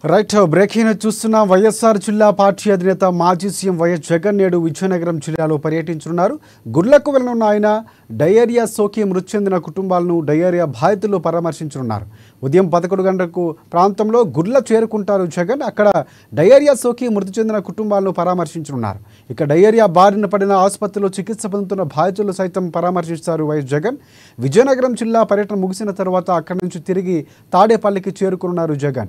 Right breaking news చూస్తున్నాం వైఎస్ఆర్ జిల్లా party అధినేత మాజీ సీఎం వైఎస్ జగన్ నేడు విజయనగరం జిల్లాలో పర్యటించనున్నారు గుడ్లకు వెళ్లనున్న ఆయన డయేరియా సోకి మృతి చెందిన కుటుంబాలను డయేరియా బాధితులు పరామర్శించనున్నారు ఉదయం పదకొండు గంటలకు ప్రాంతంలో గుడ్ల చేరుకుంటారు జగన్ అక్కడ డయేరియా సోకి మృతి చెందిన కుటుంబాలను పరామర్శించనున్నారు ఇక డయేరియా బారిన పడిన ఆసుపత్రిలో చికిత్స పొందుతున్న బాధితులు సైతం పరామర్శిస్తారు వైఎస్ జగన్ విజయనగరం జిల్లా పర్యటన ముగిసిన తర్వాత అక్కడి నుంచి తిరిగి తాడేపల్లికి చేరుకున్నారు Jagan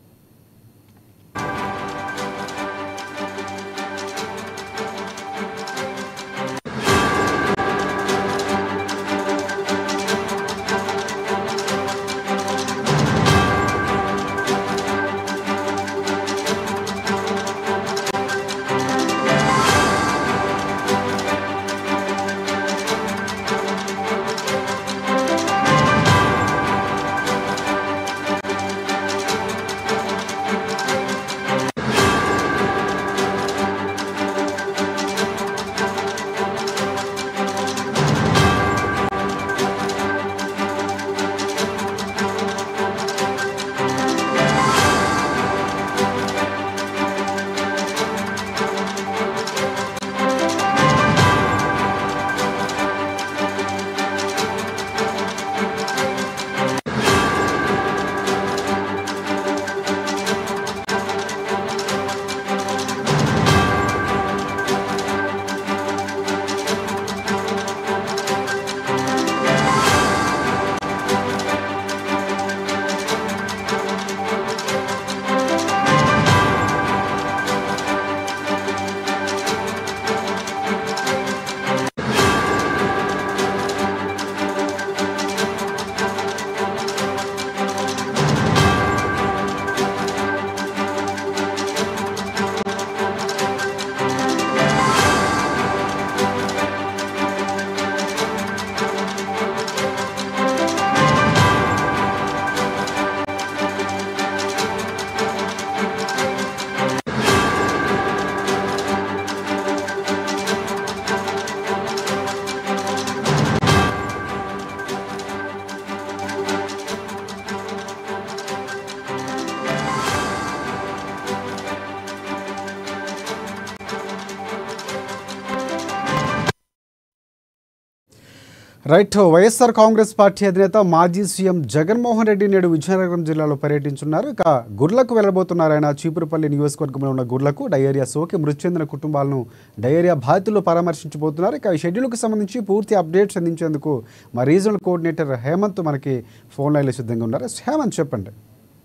right YSR Congress party అధినేత మాజీ సీఎం జగన్మోహన్ రెడ్డి నేడు విజయనగరం జిల్లాలో పర్యటించున్నారు ఇక గుర్లకు వెళ్ళబోతున్నారు ఆయన చీపురుపల్లి నియోజకవర్గంలో ఉన్న గుర్లకు డయేరియా సోకి మృతి చెందిన కుటుంబాలను డయేరియా బాధితులు పరామర్శించబోతున్నారు ఇక ఈ షెడ్యూల్కి సంబంధించి పూర్తి అప్డేట్స్ అందించేందుకు మా రీజనల్ కోఆర్డినేటర్ హేమంత్ మనకి ఫోన్ లైన్లో సిద్ధంగా ఉన్నారు హేమంత్ చెప్పండి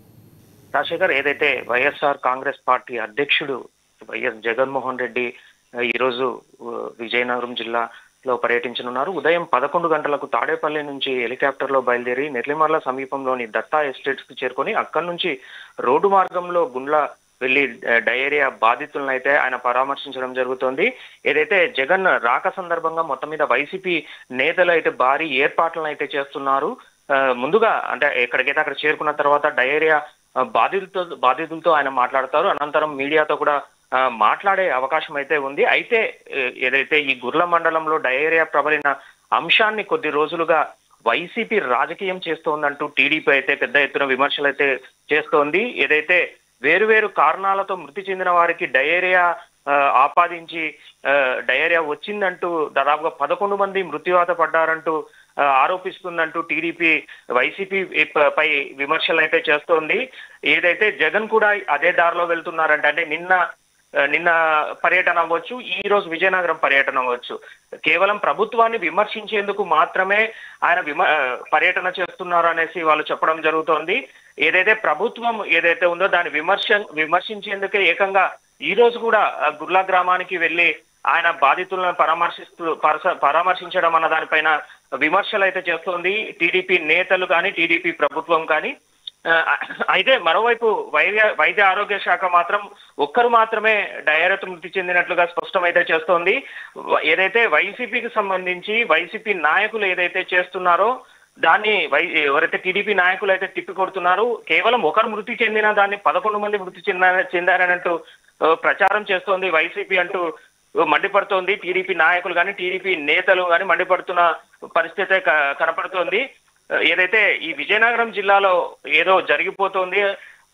రాజశేఖర్ ఏదైతే వైఎస్ఆర్ కాంగ్రెస్ పార్టీ అధ్యక్షుడు వైఎస్ జగన్మోహన్ రెడ్డి ఆ, ఈరోజు ఆ, విజయనగరం జిల్లాలో పర్యటించనున్నారు ఉదయం పదకొండు గంటలకు తాడేపల్లి నుంచి హెలికాప్టర్ లో బయలుదేరి నెర్లిమర్ల సమీపంలోని దత్తా ఎస్టేట్స్ కి చేరుకొని అక్కడి నుంచి రోడ్డు మార్గంలో గుండ్ల వెళ్లి ఆ, డయేరియా బాధితులను అయితే ఆయన పరామర్శించడం జరుగుతోంది ఏదైతే జగన్ రాక సందర్భంగా మొత్తం మీద వైసీపీ నేతలు అయితే భారీ ఏర్పాట్లను అయితే చేస్తున్నారు ఆ, ముందుగా అంటే ఎక్కడికైతే అక్కడ చేరుకున్న తర్వాత డయేరియా ఆ, బాధితులతో బాధితులతో ఆయన మాట్లాడతారు అనంతరం మీడియాతో కూడా ఆ, మాట్లాడే అవకాశం అయితే ఉంది అయితే ఏ, ఏదైతే ఈ గుర్ల మండలంలో డయేరియా ప్రబలిన అంశాన్ని కొద్ది రోజులుగా వైసీపీ రాజకీయం చేస్తోందంటూ టీడీపీ అయితే పెద్ద ఎత్తున విమర్శలు అయితే చేస్తోంది ఏదైతే వేరువేరు కారణాలతో మృతి చెందిన వారికి డయేరియా ఆ, ఆపాదించి ఆ, డయేరియా వచ్చిందంటూ దాదాపుగా పదకొండు మంది మృత్యువాత పడ్డారంటూ ఆ, ఆరోపిస్తుందంటూ టీడీపీ వైసీపీ ప- పై విమర్శలు అయితే చేస్తోంది ఏదైతే జగన్ కూడా అదే దారిలో వెళ్తున్నారంటే అంటే నిన్న ఆ, నిన్న పర్యటన అవ్వచ్చు ఈ రోజు విజయనగరం పర్యటన అవ్వచ్చు కేవలం ప్రభుత్వాన్ని విమర్శించేందుకు మాత్రమే ఆయన విమ ఆ, పర్యటన చేస్తున్నారు అనేసి వాళ్ళు చెప్పడం జరుగుతోంది ఏదైతే ప్రభుత్వం ఏదైతే ఉందో దాన్ని విమర్శ విమర్శించేందుకే ఏకంగా ఈ రోజు కూడా ఆ, గుర్లా గ్రామానికి వెళ్లి ఆయన బాధితులను పరామర్శిస్తూ పరస- పరామర్శించడం అన్న దానిపైన విమర్శలు అయితే చేస్తోంది టీడీపీ నేతలు కానీ టీడీపీ ప్రభుత్వం కానీ ఆ, అయితే మరోవైపు వైద్య వైద్య ఆరోగ్య శాఖ మాత్రం ఒక్కరు మాత్రమే డయేరియాతో మృతి చెందినట్లుగా స్పష్టమైతే చేస్తోంది వ- ఏదైతే వైసీపీకి సంబంధించి వైసీపీ నాయకులు ఏదైతే చేస్తున్నారో దాన్ని వై ఎవరైతే టీడీపీ నాయకులు అయితే తిప్పి కొడుతున్నారు కేవలం ఒకరు మృతి చెందిన దాన్ని పదకొండు మంది మృతి చెందార చెందారనంటూ ఆ, ప్రచారం చేస్తోంది వైసీపీ అంటూ మండిపడుతోంది టీడీపీ నాయకులు కానీ టీడీపీ నేతలు కానీ మండిపడుతున్న పరిస్థితి అయితే క- కనపడుతోంది ఏదైతే ఈ విజయనగరం జిల్లాలో ఏదో జరిగిపోతోంది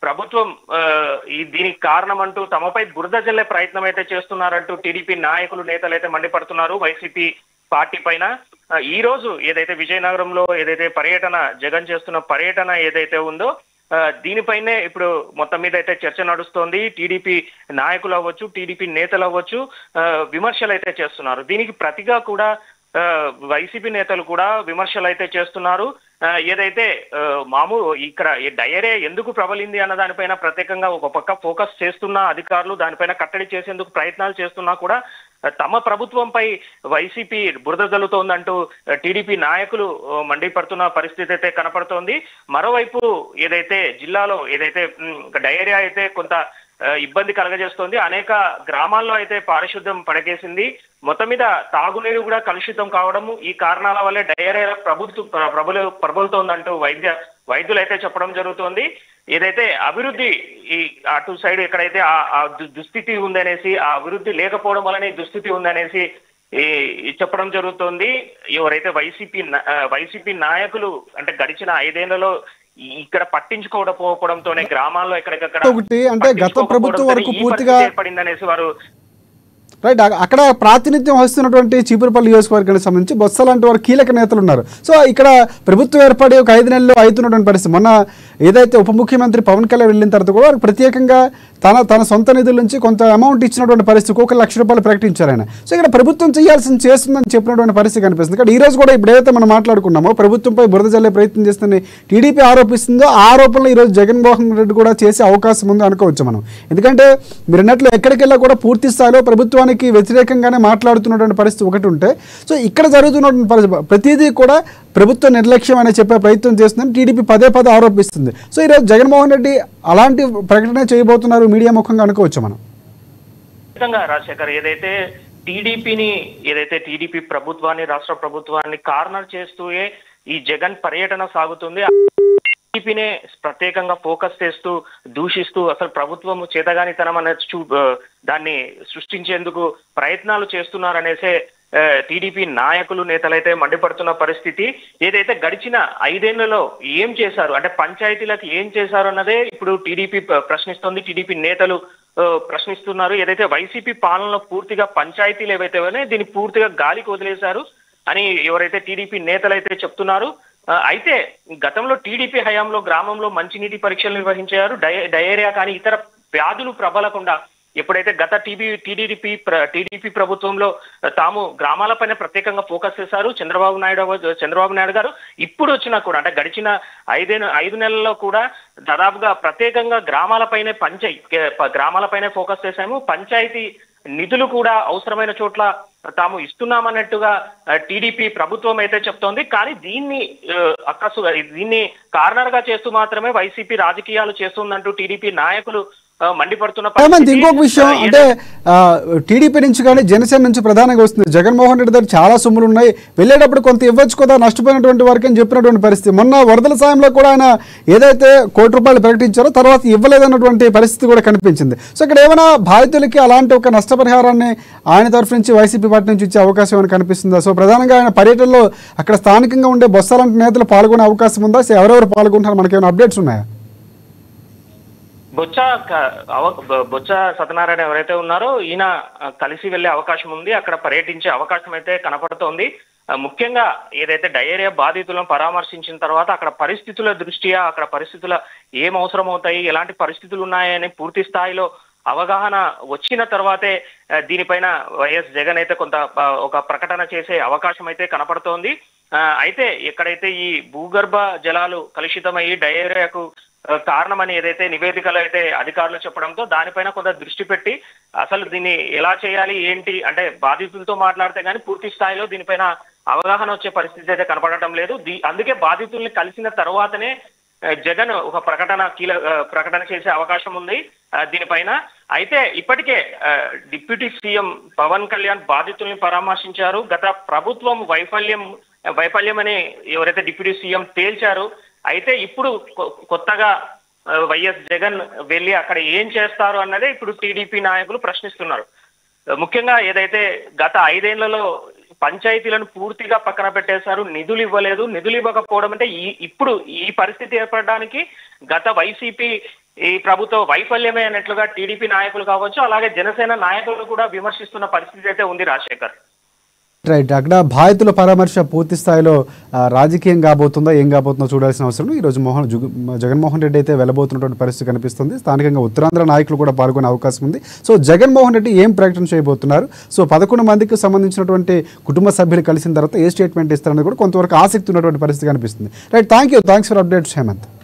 ప్రభుత్వం ఆ, ఈ దీనికి కారణం అంటూ తమపై బురద జల్లే ప్రయత్నం అయితే చేస్తున్నారంటూ టీడీపీ నాయకులు నేతలు అయితే మండిపడుతున్నారు వైసీపీ పార్టీ పైన ఆ, ఈ రోజు ఏదైతే విజయనగరంలో ఏదైతే పర్యటన జగన్ చేస్తున్న పర్యటన ఏదైతే ఉందో ఆ, దీనిపైనే ఇప్పుడు మొత్తం మీద అయితే చర్చ నడుస్తోంది టీడీపీ నాయకులు అవ్వచ్చు టీడీపీ నేతలు అవ్వచ్చు ఆ, విమర్శలు అయితే చేస్తున్నారు దీనికి ప్రతిగా కూడా ఆ, వైసీపీ నేతలు కూడా విమర్శలు అయితే చేస్తున్నారు ఆ, ఏదైతే ఆ, మామూలు ఇక్కడ ఈ డయరే ఎందుకు ప్రబలింది అన్న దానిపైన ప్రత్యేకంగా ఒక పక్క ఫోకస్ చేస్తున్న అధికారులు దానిపైన కట్టడి చేసేందుకు ప్రయత్నాలు చేస్తున్నా కూడా ఆ, తమ ప్రభుత్వంపై వైసీపీ బురద జల్లుతోందంటూ ఆ, టీడీపీ నాయకులు ఆ, మండిపడుతున్న పరిస్థితి అయితే కనపడుతోంది మరోవైపు ఏదైతే జిల్లాలో ఏదైతే ఉమ్, డయేరియా అయితే కొంత ఆ, ఇబ్బంది కలగజేస్తోంది అనేక గ్రామాల్లో అయితే పారిశుద్ధ్యం పడకేసింది మొత్తం మీద తాగునీరు కూడా కలుషితం కావడము ఈ కారణాల వల్లే డయేరియా ప్రభుత్వ ప్రబలు ప్రబలుతోందంటూ వైద్య వైద్యులు అయితే చెప్పడం జరుగుతోంది ఏదైతే అభివృద్ధి ఈ అటు సైడ్ ఎక్కడైతే ఆ- ఆ దు- దుస్థితి ఉందనేసి ఆ అభివృద్ధి లేకపోవడం వల్లనే ఈ దుస్థితి ఉందనేసి ఈ ఈ చెప్పడం జరుగుతోంది ఎవరైతే వైసీపీ నా- ఆ, వైసీపీ నాయకులు అంటే గడిచిన ఐదేళ్లలో ఈ- ఇక్కడ పట్టించుకోకపోవడంతోనే గ్రామాల్లో ఎక్కడికక్కడ ఒకటి అంటే గత ప్రభుత్వం వరకు పట్టించుకోకపోవడంతోనే ఈ పూర్తిగా పరిస్థితి ఏర్పడిందనేసి వారు రైట్ అ- అక్కడ ప్రాతినిధ్యం వహిస్తున్నటువంటి చీపురుపల్లి నియోజకవర్గానికి సంబంధించి బొత్స లాంటి వారు కీలక నేతలు ఉన్నారు సో ఇక్కడ ప్రభుత్వం ఏర్పడి ఒక ఐదు నెలలు అవుతున్నటువంటి పరిస్థితి మొన్న ఏదైతే ఉప ముఖ్యమంత్రి పవన్ కళ్యాణ్ వెళ్ళిన తర్వాత కూడా వారికి ప్రత్యేకంగా తన తన సొంత నిధుల నుంచి కొంత అమౌంట్ ఇచ్చినటువంటి పరిస్థితి ఒక లక్ష రూపాయలు ప్రకటించారు ఆయన సో ఇక్కడ ప్రభుత్వం చేయాల్సింది చేస్తుందని చెప్పినటువంటి పరిస్థితి కనిపిస్తుంది ఇక్కడ ఈ రోజు కూడా ఇప్పుడు ఏదైతే మనం మాట్లాడుకున్నామో ప్రభుత్వంపై బురద జల్లే ప్రయత్నం చేస్తుందని టీడీపీ ఆరోపిస్తుందో ఆ ఆరోపణలు ఈ రోజు జగన్మోహన్ రెడ్డి కూడా చేసే అవకాశం ఉంది అనుకోవచ్చు మనం ఎందుకంటే మీరు అన్నట్లు ఎక్కడికెళ్ళా కూడా పూర్తి స్థాయిలో ప్రభుత్వానికి వ్యతిరేకంగానే మాట్లాడుతున్నటువంటి పరిస్థితి ఒకటి ఉంటే సో ఇక్కడ జరుగుతున్నటువంటి పరిస్థితి ప్రతిదీ కూడా ప్రభుత్వ నిర్లక్ష్యం అనే చెప్పే ప్రయత్నం చేస్తుందని టీడీపీ పదే పదే ఆరోపిస్తుంది సో ఈరోజు జగన్మోహన్ రెడ్డి అలాంటి ప్రకటన చేయబోతున్నారు మీడియా ముఖంగా అనుకోవచ్చు మనం ఖచ్చితంగా రాజశేఖర్ ఏదైతే టీడీపీని ఏదైతే టీడీపీ ప్రభుత్వాన్ని రాష్ట్ర ప్రభుత్వాన్ని కార్నర్ చేస్తూయే ఈ జగన్ పర్యటన సాగుతుంది టీడీపీనే ప్రత్యేకంగా ఫోకస్ చేస్తూ దూషిస్తూ అసలు ప్రభుత్వం చేతగానితనం అనే చూ ఆ, దాన్ని సృష్టించేందుకు ప్రయత్నాలు చేస్తున్నారనేసే ఆ, టీడీపీ నాయకులు నేతలైతే మండిపడుతున్న పరిస్థితి ఏదైతే గడిచిన ఐదేళ్లలో ఏం చేశారు అంటే పంచాయతీలకు ఏం చేశారు అన్నదే ఇప్పుడు టీడీపీ ప్ర- ప్రశ్నిస్తోంది టీడీపీ నేతలు ఆ, ప్రశ్నిస్తున్నారు ఏదైతే వైసీపీ పాలనలో పూర్తిగా పంచాయతీలు ఏవైతే ఉన్నాయో దీన్ని పూర్తిగా గాలికి వదిలేశారు అని ఎవరైతే టీడీపీ నేతలు అయితే చెప్తున్నారు ఆ, అయితే గతంలో టీడీపీ హయాంలో గ్రామంలో మంచినీటి పరీక్షలు నిర్వహించారు డయ- డయేరియా కానీ ఇతర వ్యాధులు ప్రబలకుండా ఎప్పుడైతే గత టీబీ టీడీపీ ప్ర- టీడీపీ ప్రభుత్వంలో తాము గ్రామాలపైన ప్రత్యేకంగా ఫోకస్ చేశారు చంద్రబాబు నాయుడు అవ్వ- చంద్రబాబు నాయుడు గారు ఇప్పుడు వచ్చినా కూడా అంటే గడిచిన ఐదే ఐదు నెలల్లో కూడా దాదాపుగా ప్రత్యేకంగా గ్రామాలపైనే పంచాయి ప- గ్రామాలపైనే ఫోకస్ చేశాము పంచాయతీ నిధులు కూడా అవసరమైన చోట్ల తాము ఇస్తున్నామన్నట్టుగా ఆ, టీడీపీ ప్రభుత్వం అయితే చెప్తోంది కానీ దీన్ని ఆ, అక్కసు దీన్ని కార్నర్ గా చేస్తూ మాత్రమే వైసీపీ రాజకీయాలు చేస్తుందంటూ టీడీపీ నాయకులు ఆ, మండిపడుతున్న ఏమంది పరిస్థితి. ఇంకొక విషయం ఆ, అంటే ఆ, టీడీపీ నుంచి కానీ జనసేన నుంచి ప్రధానంగా వస్తుంది జగన్మోహన్ రెడ్డి దగ్గర చాలా సొమ్ములు ఉన్నాయి వెళ్ళేటప్పుడు కొంత ఇవ్వచ్చు కదా నష్టపోయినటువంటి వారికి అని చెప్పినటువంటి పరిస్థితి మొన్న వరదల సాయంలో కూడా ఆయన ఏదైతే కోటి రూపాయలు ప్రకటించారో తర్వాత ఇవ్వలేదన్నటువంటి పరిస్థితి కూడా కనిపించింది సో ఇక్కడ ఏమైనా బాధితులకి అలాంటి ఒక నష్టపరిహారాన్ని ఆయన తరఫు నుంచి వైసీపీ పార్టీ నుంచి ఇచ్చే అవకాశం ఏమైనా కనిపిస్తుందా సో ప్రధానంగా ఆయన పర్యటనలో అక్కడ స్థానికంగా ఉండే బొత్సాలంటి నేతలు పాల్గొనే అవకాశం ఉందా సో ఎవరెవరు పాల్గొంటున్నారు మనకి ఏమైనా అప్డేట్స్ ఉన్నాయా బొచ్చ క- అవ- బొ- బొచ్చ సత్యనారాయణ ఎవరైతే ఉన్నారో ఈయన ఆ, కలిసి వెళ్లే అవకాశం ఉంది అక్కడ పర్యటించే అవకాశం అయితే కనపడుతోంది ఆ, ముఖ్యంగా ఏదైతే డయేరియా బాధితులను పరామర్శించిన తర్వాత అక్కడ పరిస్థితుల దృష్ట్యా అక్కడ పరిస్థితుల ఏం అవసరం అవుతాయి ఎలాంటి పరిస్థితులు ఉన్నాయని పూర్తి స్థాయిలో అవగాహన వచ్చిన తర్వాతే ఆ, దీనిపైన వైఎస్ జగన్ అయితే కొంత ఆ, ఒక ప్రకటన చేసే అవకాశం అయితే కనపడుతోంది ఆ, అయితే ఎక్కడైతే ఈ భూగర్భ జలాలు కలుషితమయ్యి డయేరియాకు ఆ, కారణమని ఏదైతే నివేదికలు అయితే అధికారులు చెప్పడంతో దానిపైన కొంత దృష్టి పెట్టి అసలు దీన్ని ఎలా చేయాలి ఏంటి అంటే బాధితులతో మాట్లాడితే కానీ పూర్తి స్థాయిలో దీనిపైన అవగాహన వచ్చే పరిస్థితి అయితే కనపడటం లేదు దీ- అందుకే బాధితుల్ని కలిసిన తర్వాతనే ఆ, జగన్ ఒక ప్రకటన కీల ఆ, ప్రకటన చేసే అవకాశం ఉంది ఆ, దీనిపైన అయితే ఇప్పటికే ఆ, డిప్యూటీ సీఎం పవన్ కళ్యాణ్ బాధితుల్ని పరామర్శించారు గత ప్రభుత్వం వైఫల్యం వైఫల్యం అని ఎవరైతే డిప్యూటీ సీఎం తేల్చారు అయితే ఇప్పుడు కొ- కొత్తగా ఆ, వైఎస్ జగన్ వెళ్ళి అక్కడ ఏం చేస్తారు అన్నదే ఇప్పుడు టీడీపీ నాయకులు ప్రశ్నిస్తున్నారు ముఖ్యంగా ఏదైతే గత ఐదేళ్లలో పంచాయతీలను పూర్తిగా పక్కన పెట్టేశారు నిధులు ఇవ్వలేదు నిధులు ఇవ్వకపోవడం అంటే ఈ ఇప్పుడు ఈ పరిస్థితి ఏర్పడడానికి గత వైసీపీ ఈ ప్రభుత్వ వైఫల్యమే అన్నట్లుగా టీడీపీ నాయకులు కావచ్చు అలాగే జనసేన నాయకులు కూడా విమర్శిస్తున్న పరిస్థితి అయితే ఉంది రాజశేఖర్ రైట్ అక్కడ బాధితుల పరామర్శ పూర్తి స్థాయిలో ఆ, రాజకీయం కాబోతుందా ఏం కాబోతుందో చూడాల్సిన అవసరం ఉంది. ఈరోజు మోహన్ జుగు- జగన్మోహన్ రెడ్డి అయితే వెళ్ళబోతున్నటువంటి పరిస్థితి కనిపిస్తుంది స్థానికంగా ఉత్తరాంధ్ర నాయకులు కూడా పాల్గొనే అవకాశం ఉంది సో జగన్మోహన్ రెడ్డి ఏం ప్రకటన చేయబోతున్నారు సో పదకొండు మందికి సంబంధించినటువంటి కుటుంబ సభ్యులు కలిసిన తర్వాత ఏ స్టేట్మెంట్ ఇస్తారనేది కూడా కొంతవరకు ఆసక్తి ఉన్నటువంటి పరిస్థితి కనిపిస్తుంది right thank you thanks for updates Hemant